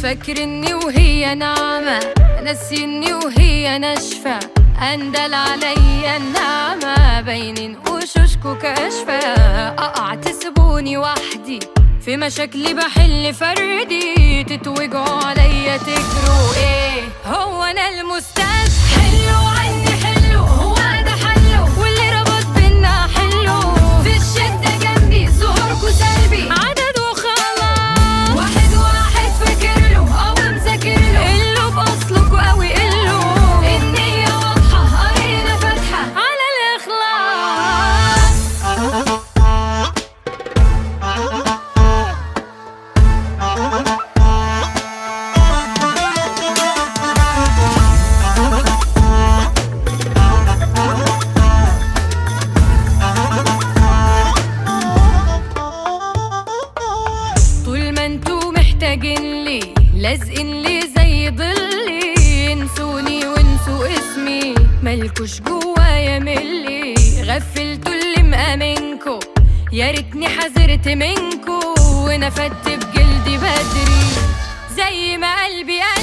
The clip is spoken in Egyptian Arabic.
فاكرني وهي ناعمة ناسيني وهي ناشفة اندل عليا النعمة باينين وشوشكو كاشفة اقع تسيبوني وحدي في مشاكلي بحل فردي تتوجعوا عليا تجروا ايه هو انا المستشفى حلو عني حلو هو ده حلو واللي ربط بينا حلو في الشدة جنبي ظهوركوا سلبي عدد وخلاص واحد واحد فاكر له او مذاكر له قله باصلكوا قوي قله النية واضحة قرينا فاتحة على الاخلاص طول ما انتوا محتاجين لي لازقين لي زي ضلي انسوني وانسوا اسمي مالكوش جوايا ملي غفلتوا اللي مأمنكوا يا ريتني حذرت منكوا ونفدت بجلدي بدري زي ما قلبي